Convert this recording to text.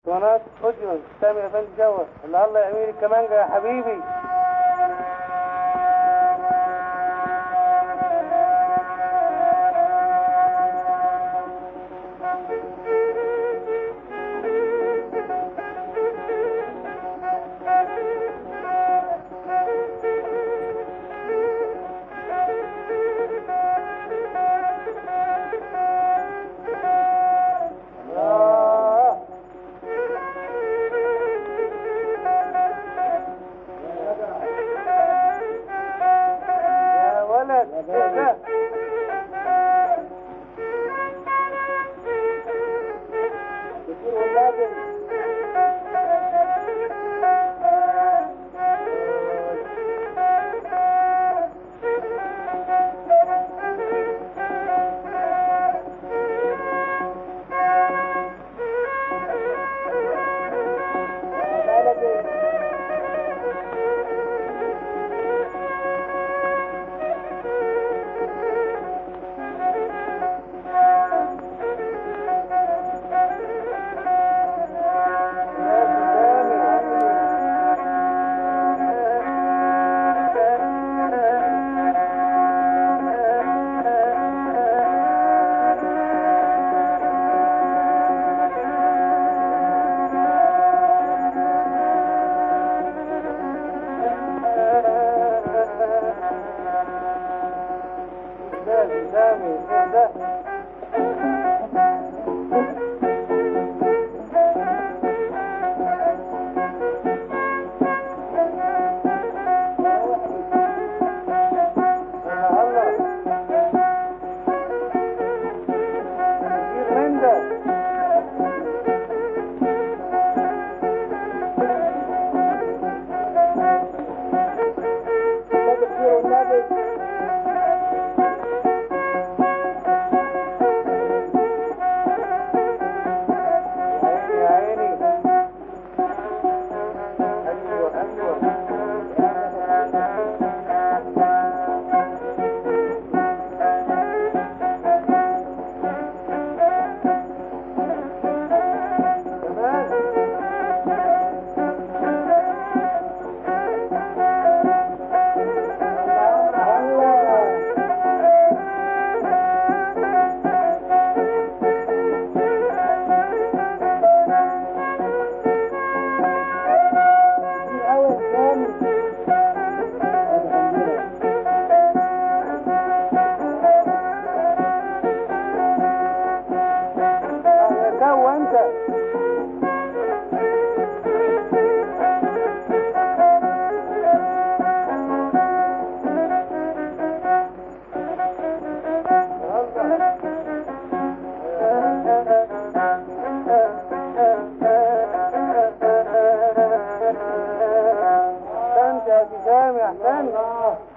قناة أجرن سامي يا فندم جوه اللي الله يعمل الكمانجة يا حبيبي الله يا ولد ايه ده كتير ولادي سامي سامي ايه ده يا الله كتير من ده لا كتير والنبي يا عيني يا عيني ايوه ايوه كمان الله كتير قوي يا سامي تو انت احسنت يا سامي احسنت